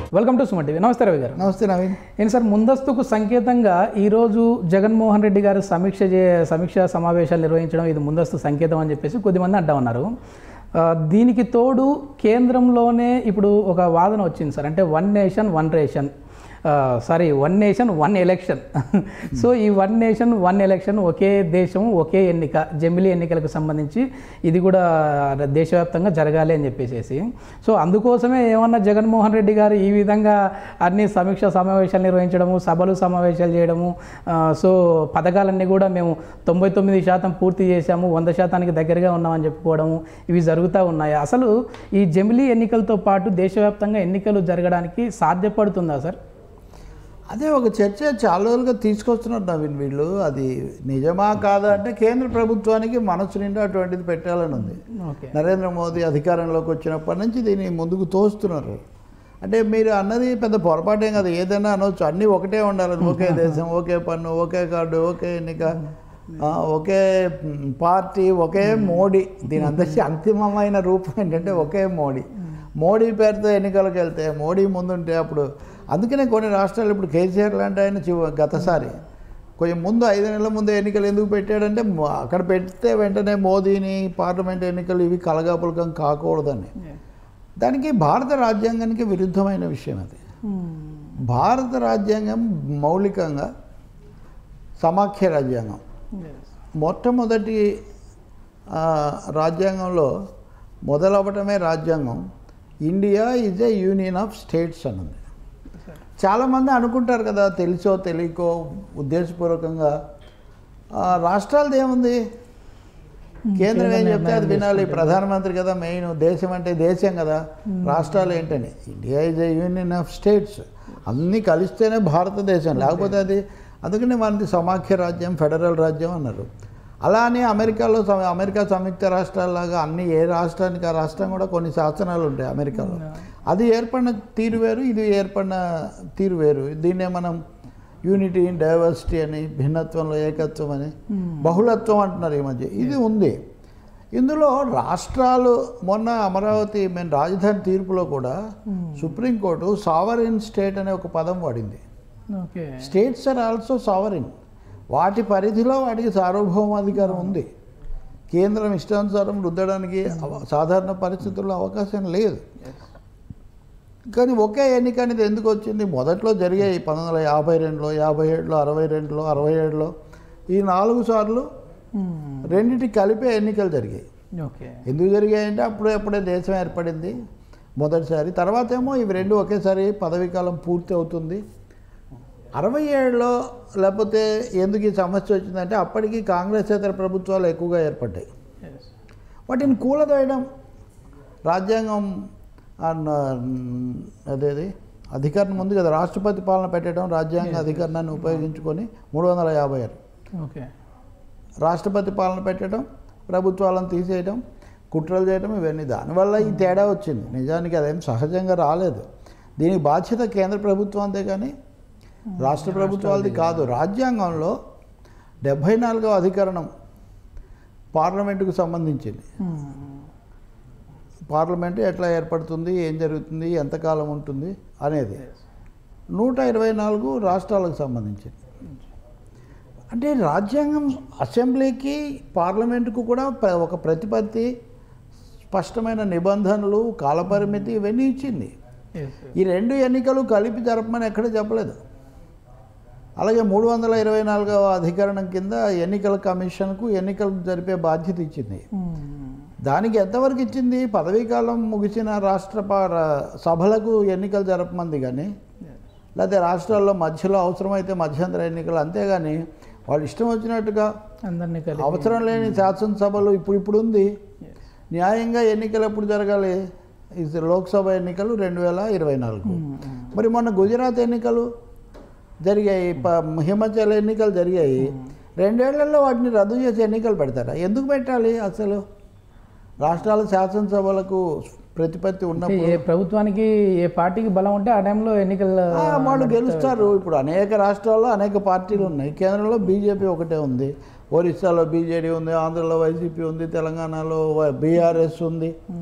Welcome to Suman TV నమస్తే రవి గారు నమస్తే నవీన్ ఏంటి సార్ ముందస్తుకు సంకేతంగా ఈరోజు జగన్మోహన్ రెడ్డి గారు సమీక్ష చే సమీక్ష సమావేశాలు నిర్వహించడం ఇది ముందస్తు సంకేతం అని చెప్పేసి కొద్దిమంది అంటా ఉన్నారు ఆ, దీనికి తోడు కేంద్రంలోనే ఇప్పుడు ఒక వాదన వచ్చింది సార్ అంటే one nation one ration sorry one nation one election so ఈ వన్ నేషన్ వన్ ఎలక్షన్ ఒకే దేశం ఒకే ఎన్నిక జమిలీ ఎన్నికలకు సంబంధించి ఇది కూడా దేశవ్యాప్తంగా జరగాలి అని చెప్పేసి సో అందుకోసమే ఏమన్నా జగన్మోహన్ రెడ్డి గారు ఈ విధంగా అన్ని సమీక్ష సమావేశాలు నిర్వహించడము సభలు సమావేశాలు చేయడము ఆ, సో పథకాలన్నీ కూడా మేము తొంభై తొమ్మిది శాతం పూర్తి చేశాము వంద శాతానికి దగ్గరగా ఉన్నామని చెప్పుకోవడము ఇవి జరుగుతూ ఉన్నాయి అసలు ఈ జమిలీ ఎన్నికలతో పాటు దేశవ్యాప్తంగా ఎన్నికలు జరగడానికి సాధ్యపడుతుందా సార్ అదే ఒక చర్చ చాలా రోజులుగా తీసుకొస్తున్నారు నవీన్ వీళ్ళు అది నిజమా కాదా అంటే కేంద్ర ప్రభుత్వానికి మనసు నిండా అటువంటిది పెట్టాలని ఉంది ఓకే నరేంద్ర మోదీ అధికారంలోకి వచ్చినప్పటి నుంచి దీన్ని ముందుకు తోస్తున్నారు అంటే మీరు అన్నది పెద్ద పొరపాటేం కదా ఏదైనా అనవచ్చు అన్నీ ఒకటే ఉండాలని ఒకే దేశం ఒకే పన్ను ఒకే కార్డు ఒకే ఎన్నిక ఆ, ఒకే మ్, పార్టీ ఒకే మోడీ దీని అందరి అంతిమమైన రూపం ఏంటంటే ఒకే మోడీ మోడీ పేరుతో ఎన్నికలకు వెళ్తే మోడీ ముందుంటే అప్పుడు అందుకనే కొన్ని రాష్ట్రాలు ఇప్పుడు కేసీఆర్ లాంటి ఆయన చివ- గతసారి కొంచెం ముందు ఐదు నెలల ముందు ఎన్నికలు ఎందుకు పెట్టాడంటే మ- అక్కడ పెడితే వెంటనే మోదీని పార్లమెంట్ ఎన్నికలు ఇవి కలగాపులకం కాకూడదని దానికి భారత రాజ్యాంగానికి విరుద్ధమైన విషయం అది భారత రాజ్యాంగం మౌలికంగా సమాఖ్య రాజ్యాంగం మొట్టమొదటి ఆ, రాజ్యాంగంలో మొదలవటమే రాజ్యాంగం India is a union of states అన్నది చాలామంది అనుకుంటారు కదా తెలుసో తెలియకో ఉద్దేశపూర్వకంగా ఆ, రాష్ట్రాలది ఏముంది కేంద్రం ఏం చెప్తే అది వినాలి ప్రధానమంత్రి కదా మెయిన్ దేశం అంటే దేశం కదా రాష్ట్రాలు ఏంటని India is a union of states అన్నీ కలిస్తేనే భారతదేశం లేకపోతే అది అందుకని మనది సమాఖ్య రాజ్యం ఫెడరల్ రాజ్యం అన్నారు అలా అని అమెరికాలో సమ- అమెరికా సంయుక్త రాష్ట్రాల్లాగా అన్ని ఏ రాష్ట్రానికి ఆ రాష్ట్రం కూడా కొన్ని శాసనాలు ఉంటాయి అమెరికాలో అది ఏర్పడిన తీరు వేరు ఇది ఏర్పడిన తీరు వేరు దీన్నే మనం యూనిటీ ఇన్ డైవర్సిటీ అని భిన్నత్వంలో ఏకత్వం అని బహుళత్వం అంటున్నారు ఈ మధ్య ఇది ఉంది ఇందులో రాష్ట్రాలు మొన్న అమరావతి మేము రాజధాని తీర్పులో కూడా సుప్రీంకోర్టు సావరిన్ స్టేట్ అనే ఒక పదం వాడింది okay states are also sovereign వాటి పరిధిలో వాటికి సార్వభౌమాధికారం ఉంది కేంద్రం ఇష్టానుసారం రుద్దడానికి అవ- సాధారణ పరిస్థితుల్లో అవకాశం లేదు కానీ ఒకే ఎన్నిక అనేది ఎందుకు వచ్చింది మొదట్లో జరిగాయి పంతొమ్మిది వందల యాభై రెండులో యాభై ఏడులో అరవై రెండులో అరవై ఏడులో ఈ నాలుగు సార్లు రెండింటి కలిపే ఎన్నికలు జరిగాయి ఓకే ఎందుకు జరిగాయంటే అప్పుడే అప్పుడే దేశం ఏర్పడింది మొదటిసారి తర్వాత ఏమో ఇవి రెండు ఒకేసారి పదవీ కాలం పూర్తి అవుతుంది అరవై ఏడులో లేకపోతే ఎందుకు ఈ సమస్య వచ్చిందంటే అప్పటికి కాంగ్రెస్ ఇతర ప్రభుత్వాలు ఎక్కువగా ఏర్పడ్డాయి వాటిని కూలదోయడం రాజ్యాంగం అన్న అదేది అధికారం ఉంది కదా రాష్ట్రపతి పాలన పెట్టడం రాజ్యాంగ అధికారాన్ని ఉపయోగించుకొని మూడు వందల యాభై ఆరు ఓకే రాష్ట్రపతి పాలన పెట్టడం ప్రభుత్వాలను తీసేయడం కుట్రలు చేయడం ఇవన్నీ దానివల్ల ఈ తేడా వచ్చింది నిజానికి అదేం సహజంగా రాలేదు దీనికి బాధ్యత కేంద్ర ప్రభుత్వం అంతే కానీ రాష్ట్ర ప్రభుత్వాలది కాదు రాజ్యాంగంలో డెబ్భై నాలుగవ అధికరణం పార్లమెంటుకు సంబంధించింది పార్లమెంటు ఎట్లా ఏర్పడుతుంది ఏం జరుగుతుంది ఎంతకాలం ఉంటుంది అనేది నూట ఇరవై నాలుగు రాష్ట్రాలకు సంబంధించింది అంటే రాజ్యాంగం అసెంబ్లీకి పార్లమెంటుకు కూడా ప్ర- ఒక ప్రతిపత్తి స్పష్టమైన నిబంధనలు కాలపరిమితి ఇవన్నీ ఇచ్చింది ఈ రెండు ఎన్నికలు కలిపి జరపమని ఎక్కడ చెప్పలేదు అలాగే మూడు వందల ఇరవై నాలుగవ అధికరణం కింద ఎన్నికల కమిషన్కు ఎన్నికలు జరిపే బాధ్యత ఇచ్చింది దానికి ఎంతవరకు ఇచ్చింది పదవీకాలం ముగిసిన రాష్ట్ర పా- రా- సభలకు ఎన్నికలు జరపమంది కానీ లేకపోతే రాష్ట్రాల్లో మధ్యలో అవసరమైతే మధ్యంతర ఎన్నికలు అంతేగాని వాళ్ళు ఇష్టం వచ్చినట్టుగా అందరినీ కలిపి అవసరం లేని శాసనసభలు ఇప్పుడు ఇప్పుడు ఉంది న్యాయంగా ఎన్నికలు ఎప్పుడు జరగాలి ఇది లోక్సభ ఎన్నికలు రెండు వేల ఇరవై నాలుగు మరి మొన్న గుజరాత్ ఎన్నికలు జరిగాయి ప- హిమాచల్ ఎన్నికలు జరిగాయి రెండేళ్లలో వాటిని రద్దు చేసి ఎన్నికలు పెడతారా ఎందుకు పెట్టాలి అసలు రాష్ట్రాల శాసనసభలకు ప్రతిపత్తి అంటే ఉన్నప్పుడు ఏ ప్రభుత్వానికి ఏ పార్టీకి బలం ఉంటే ఆ టైంలో ఎన్నికలు ఆ, వాళ్ళు గెలుస్తారు ఇప్పుడు అనేక రాష్ట్రాల్లో అనేక పార్టీలు ఉన్నాయి కేంద్రంలో బీజేపీ ఒకటే ఉంది ఒరిస్సాలో బీజేడీ ఉంది ఆంధ్రలో వైసీపీ ఉంది తెలంగాణలో బీఆర్ఎస్ ఉంది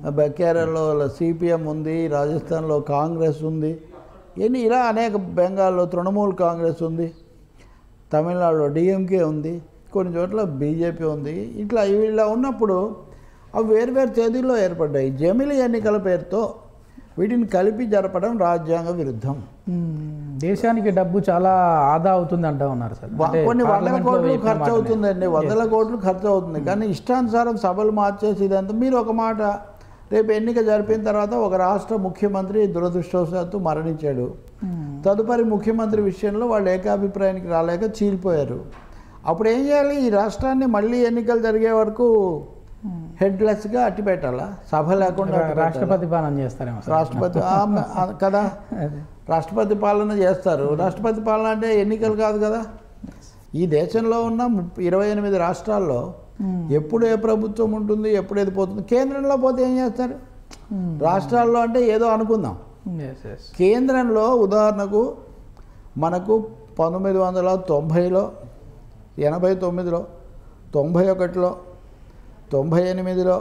బ- కేరళలో సిపిఎం ఉంది రాజస్థాన్లో కాంగ్రెస్ ఉంది ఇవన్నీ ఇలా అనేక బెంగాల్లో తృణమూల్ కాంగ్రెస్ ఉంది తమిళనాడులో డిఎంకే ఉంది కొన్ని చోట్ల బీజేపీ ఉంది ఇట్లా ఇవి ఇలా ఉన్నప్పుడు అవి వేరువేరు తేదీల్లో ఏర్పడ్డాయి జమిలి ఎన్నికల పేరుతో వీటిని కలిపి జరపడం రాజ్యాంగ విరుద్ధం మ్మ్. దేశానికి డబ్బు చాలా ఆదా అవుతుంది అంటా ఉన్నారు సార్ వా- అంటే కొన్ని వందల పార్లమెంట్లో కోట్లు చెప్పిన ఖర్చు మాటనే. అవుతుందండి వందల కోట్లు ఖర్చు అవుతుంది కానీ ఇష్టానుసారం సభలు మార్చేసి ఇదంతా మీరు ఒక మాట రేపు ఎన్నిక జరిపిన తర్వాత ఒక రాష్ట్ర ముఖ్యమంత్రి దురదృష్టవశాత్తు మరణించాడు మ్మ్. తదుపరి ముఖ్యమంత్రి విషయంలో వాళ్ళు ఏకాభిప్రాయానికి రాలేక చీలిపోయారు అప్పుడు ఏం చేయాలి ఈ రాష్ట్రాన్ని మళ్ళీ ఎన్నికలు జరిగే వరకు హెడ్లెస్గా అట్టి పెట్టాలా సభ లేకుండా అట్టి పెట్టాలా? రాష్ట్రపతి పాలన చేస్తారేమో సార్ రాష్ట్రపతి ఆ, ఆ, కదా అదే. రాష్ట్రపతి పాలన చేస్తారు రాష్ట్రపతి పాలన అంటే ఎన్నికలు కాదు కదా ఈ దేశంలో ఉన్న ముప్ప- ఇరవై ఎనిమిది రాష్ట్రాల్లో మ్మ్. ఎప్పుడు ఏ ప్రభుత్వం ఉంటుంది ఎప్పుడు ఏది పోతుంది కేంద్రంలో పోతే ఏం చేస్తారు మ్మ్. రాష్ట్రాల్లో అంటే ఏదో అనుకుందాం Yes, yes. కేంద్రంలో ఉదాహరణకు మనకు పంతొమ్మిది వందల తొంభైలో ఎనభై తొమ్మిదిలో తొంభై ఒకటిలో తొంభై ఎనిమిదిలో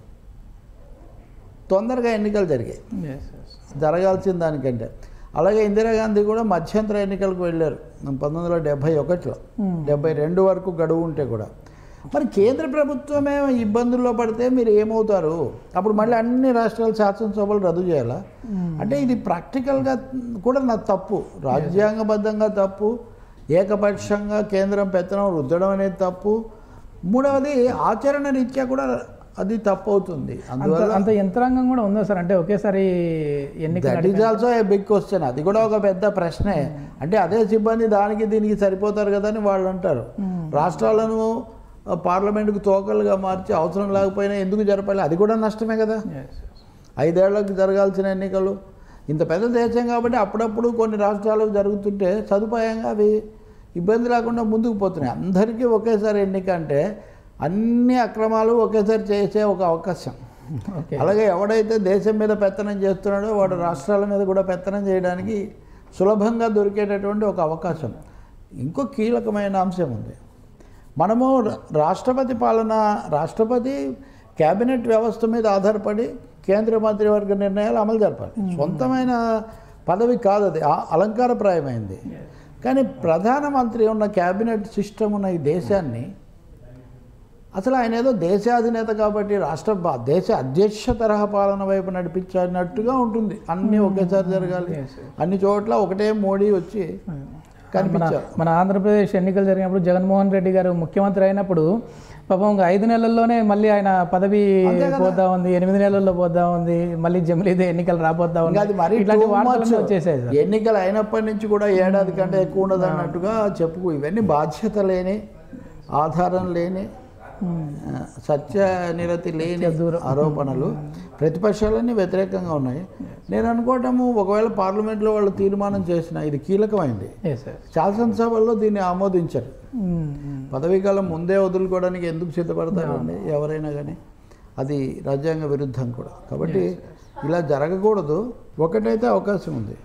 తొందరగా ఎన్నికలు జరిగాయి Yes, yes. జరగాల్సిన దానికంటే అలాగే ఇందిరాగాంధీ కూడా మధ్యంతర ఎన్నికలకు వెళ్ళారు పంతొమ్మిది వందల డెబ్భై ఒకటిలో Hmm. డెబ్బై రెండు వరకు గడువు ఉంటే కూడా మరి కేంద్ర ప్రభుత్వమే ఇబ్బందుల్లో పడితే మీరు ఏమవుతారు అప్పుడు మళ్ళీ అన్ని రాష్ట్రాల శాసనసభలు రద్దు చేయాలా మ్మ్. అంటే ఇది ప్రాక్టికల్గా కూడా నా తప్పు రాజ్యాంగబద్ధంగా తప్పు ఏకపక్షంగా కేంద్రం పెత్తనం రుద్దడం అనేది తప్పు మూడవది ఆచరణ రీత్యా కూడా అది తప్పు అవుతుంది అంత అందువల్ల అంత యంత్రాంగం కూడా ఉందా సార్ అంటే ఒకేసారి ఎన్నిక that is also a big question అది కూడా ఒక పెద్ద ప్రశ్నే అంటే అదే సిబ్బంది దానికి దీనికి సరిపోతారు కదా అని వాళ్ళు అంటారు రాష్ట్రాలను ఆ, పార్లమెంటుకు తోకలుగా మార్చి అవసరం లేకపోయినా ఎందుకు జరపాలి అది కూడా నష్టమే కదా Yes, yes. ఐదేళ్లకు జరగాల్సిన ఎన్నికలు ఇంత పెద్ద దేశం కాబట్టి అప్పుడప్పుడు కొన్ని రాష్ట్రాలకు జరుగుతుంటే సదుపాయంగా అవి ఇబ్బంది లేకుండా ముందుకు పోతున్నాయి అందరికీ ఒకేసారి ఎన్నిక అంటే అన్ని అక్రమాలు ఒకేసారి చేసే ఒక అవకాశం ఓకే అలాగే ఎవడైతే దేశం మీద పెత్తనం చేస్తున్నాడో వాడు రాష్ట్రాల మీద కూడా పెత్తనం చేయడానికి సులభంగా దొరికేటటువంటి ఒక అవకాశం ఇంకో కీలకమైన అంశం ఉంది మనము రా- రాష్ట్రపతి పాలన రాష్ట్రపతి కేబినెట్ వ్యవస్థ మీద ఆధారపడి కేంద్ర మంత్రివర్గ నిర్ణయాలు అమలు జరపాలి సొంతమైన పదవి కాదు అది ఆ- అలంకారప్రాయమైంది కానీ ప్రధానమంత్రి ఉన్న కేబినెట్ సిస్టమ్ ఉన్న ఈ దేశాన్ని అసలు ఆయన ఏదో దేశాధినేత కాబట్టి రాష్ట్ర బా- దేశ అధ్యక్ష తరహా పాలన వైపు నడిపించినట్టుగా ఉంటుంది అన్నీ ఒకేసారి జరగాలి Yes, yes. అన్ని చోట్ల ఒకటే మోడీ వచ్చి మన కనిపించారు మన ఆంధ్రప్రదేశ్ ఎన్నికలు జరిగినప్పుడు జగన్మోహన్ రెడ్డి గారు ముఖ్యమంత్రి అయినప్పుడు పాపం ఇంకా ఐదు నెలల్లోనే మళ్ళీ ఆయన పదవి అంతే కదా. పోతా ఉంది ఎనిమిది నెలల్లో పోతా ఉంది మళ్ళీ జమిలీదే ఎన్నికలు రాబోతా ఇంకా ఉంది అది మరీ ఇట్లాంటి too వార్తలన్నీ much. వచ్చేసాయి సార్ ఎన్నికలు అయినప్పటి నుంచి కూడా ఏడాది కంటే ఎక్కువ ఉండదు అన్నట్టుగా చెప్పుకు ఇవన్నీ బాధ్యత లేని ఆధారం లేని ఉమ్. ఆ, సత్య నిరతి లేని దూరం. ఆరోపణలు ప్రతిపక్షాలన్నీ వ్యతిరేకంగా ఉన్నాయి నేను అనుకోవటము ఒకవేళ పార్లమెంట్లో వాళ్ళు తీర్మానం చేసిన ఇది కీలకమైంది Yes, yes. శాసనసభల్లో దీన్ని ఆమోదించారు ఉమ్, ఉమ్. పదవీకాలం ముందే వదులుకోవడానికి ఎందుకు సిద్ధపడతారండి ఎవరైనా కానీ అది రాజ్యాంగ విరుద్ధం కూడా కాబట్టి ఇలా జరగకూడదు ఒకటైతే అవకాశం ఉంది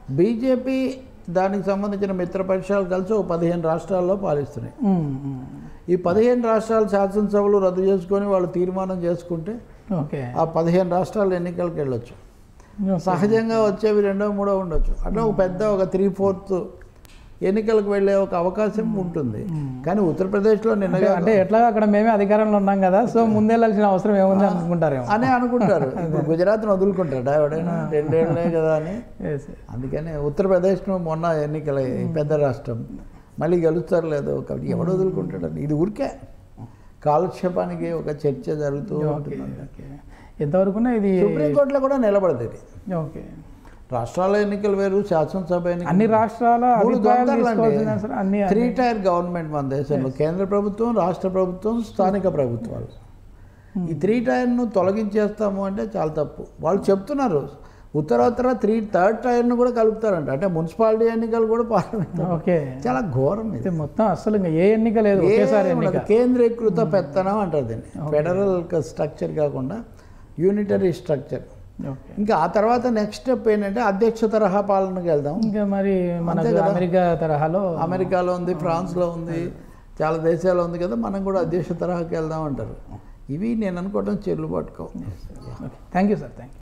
బీజేపీ దానికి సంబంధించిన మిత్రపక్షాలు కలిసి ఒక పదిహేను రాష్ట్రాల్లో పాలిస్తున్నాయి ఉమ్, ఉమ్. ఈ పదిహేను రాష్ట్రాల శాసనసభలు రద్దు చేసుకొని వాళ్ళు తీర్మానం చేసుకుంటే ఓకే ఆ పదిహేను రాష్ట్రాల ఎన్నికలకు వెళ్ళొచ్చు ఓకే. సహజంగా వచ్చేవి రెండో మూడో ఉండొచ్చు అట్లా ఒక పెద్ద ఒక త్రీ ఫోర్త్ ఎన్నికలకు వెళ్ళే ఒక అవకాశం ఉంటుంది కానీ ఉత్తరప్రదేశ్లో నిన్నగా అంటే ఎట్లా అక్కడ మేమే అధికారంలో ఉన్నాం కదా సో ముందెళ్ళాల్సిన అవసరం ఏముంది అనుకుంటారేమో అనే అనుకుంటారు ఇప్పుడు గుజరాత్ను వదులుకుంటాడు ఎవడైనా రెండేళ్లే కదా అని Yes, yes. అందుకని ఉత్తరప్రదేశ్ను మొన్న ఎన్నికల పెద్ద రాష్ట్రం మళ్ళీ గెలుస్తారు లేదో కాబట్టి ఎవడు వదులుకుంటాడని ఇది ఊరికే కాలక్షేపానికి ఒక చర్చ జరుగుతూ ఓకే ఉంటుంది ఓకే ఎంతవరకున్నా ఇది సుప్రీంకోర్టులో కూడా నిలబడదు ఇది ఓకే రాష్ట్రాల ఎన్నికలు వేరు శాసనసభ ఎన్నికలు అన్ని రాష్ట్రాల మూడు అభిప్రాయాలు దొంతర్లు తీసుకోవాల్సిన అండి. సార్ అన్ని త్రీ టైర్ గవర్నమెంట్ మన దేశంలో కేంద్ర ప్రభుత్వం రాష్ట్ర ప్రభుత్వం స్థానిక ప్రభుత్వాలు ఈ త్రీ టైర్ను తొలగించేస్తాము అంటే చాలా తప్పు వాళ్ళు చెప్తున్నారు ఉత్తరోత్తర త్రీ థర్డ్ టైర్ను కూడా కలుపుతారంట అంటే మున్సిపాలిటీ ఎన్నికలు కూడా పార్లమెంట్ ఓకే చాలా ఘోరం ఇది అయితే మొత్తం అసలు ఇంకా ఏ ఎన్నిక లేదు ఒకేసారి ఏం ఎన్నిక ఉండదు. కేంద్రీకృత పెత్తనం అంటారు దీన్ని ఫెడరల్ స్ట్రక్చర్ కాకుండా యూనిటరీ స్ట్రక్చర్ ఓకే ఇంకా ఆ తర్వాత నెక్స్ట్ స్టెప్ ఏంటంటే అధ్యక్ష తరహా పాలనకి వెళ్దాం ఇంకా మరి మనకు అంతే కదా. అమెరికా తరహాలో అమెరికాలో ఉంది ఫ్రాన్స్లో ఉంది చాలా దేశాల్లో ఉంది కదా మనం కూడా అధ్యక్ష తరహాకి వెళ్దాం అంటారు ఇవి నేను అనుకోవడం చెల్లుబాటుకో okay thank you sir thank